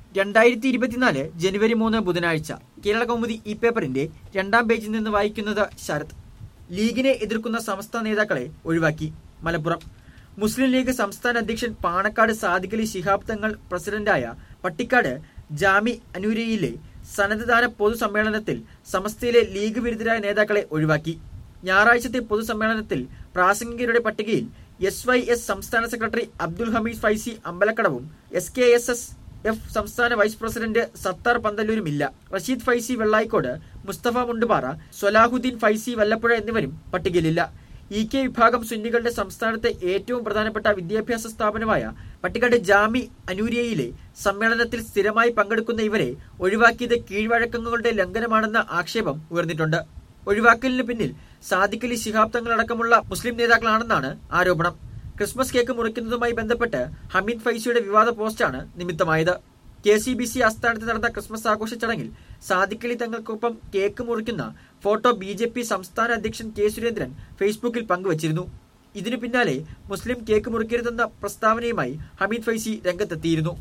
രണ്ടായിരത്തി ഇരുപത്തിനാല് ജനുവരി മൂന്ന് ബുധനാഴ്ച കേരള കൗമുദി ഈ പേപ്പറിന്റെ രണ്ടാം പേജിൽ നിന്ന് വായിക്കുന്നത് ശരത് ലീഗിനെ എതിർക്കുന്ന സംസ്ഥാന നേതാക്കളെ ഒഴിവാക്കി മലപ്പുറം മുസ്ലിം ലീഗ് സംസ്ഥാന അധ്യക്ഷൻ പാണക്കാട് സാദിഖലി ശിഹാബ് തങ്ങൾ പ്രസിഡന്റായ പട്ടിക്കാട് ജാമി അനൂരയിലെ സന്നദ്ധദാന പൊതുസമ്മേളനത്തിൽ സമസ്തയിലെ ലീഗ് വിരുദ്ധരായ നേതാക്കളെ ഒഴിവാക്കി ഞായറാഴ്ചത്തെ പൊതുസമ്മേളനത്തിൽ പ്രാസംഗികരുടെ പട്ടികയിൽ എസ് വൈ എസ് സംസ്ഥാന സെക്രട്ടറി അബ്ദുൽ ഹമീദ് ഫൈസി അമ്പലക്കടവും S K S S F സംസ്ഥാന വൈസ് പ്രസിഡന്റ് സത്താർ പന്തല്ലൂരുമില്ല റഷീദ് ഫൈസി വെള്ളായിക്കോട് മുസ്തഫ മുണ്ടുപാറ സൊലാഹുദ്ദീൻ ഫൈസി വല്ലപ്പുഴ എന്നിവരും പട്ടികയിലില്ല ഇ കെ വിഭാഗം സുന്നികളുടെ സംസ്ഥാനത്തെ ഏറ്റവും പ്രധാനപ്പെട്ട വിദ്യാഭ്യാസ സ്ഥാപനമായ പട്ടിക്കാട് ജാമി അനൂരിയയിലെ സമ്മേളനത്തിൽ സ്ഥിരമായി പങ്കെടുക്കുന്ന ഇവരെ ഒഴിവാക്കിയത് കീഴ്വഴക്കങ്ങളുടെ ലംഘനമാണെന്ന ആക്ഷേപം ഉയർന്നിട്ടുണ്ട് ഒഴിവാക്കലിന് പിന്നിൽ സാദിഖലി ശിഹാബ് തങ്ങളടക്കമുള്ള മുസ്ലിം നേതാക്കളാണെന്നാണ് ആരോപണം ക്രിസ്മസ് കേക്ക് മുറിക്കുന്നതുമായി ബന്ധപ്പെട്ട് ഹമീദ് ഫൈസിയുടെ വിവാദ പോസ്റ്റാണ് നിമിത്തമായത് കെ സി ബി സി ആസ്ഥാനത്ത് നടന്ന ക്രിസ്മസ് ആഘോഷ ചടങ്ങിൽ സാദിഖലി തങ്ങൾക്കൊപ്പം കേക്ക് മുറിക്കുന്ന ഫോട്ടോ ബി ജെ പി സംസ്ഥാന അധ്യക്ഷൻ കെ സുരേന്ദ്രൻ ഫേസ്ബുക്കിൽ പങ്കുവച്ചിരുന്നു ഇതിനു പിന്നാലെ മുസ്ലിം കേക്ക് മുറിക്കരുതെന്ന പ്രസ്താവനയുമായി ഹമീദ് ഫൈസി രംഗത്തെത്തിയിരുന്നു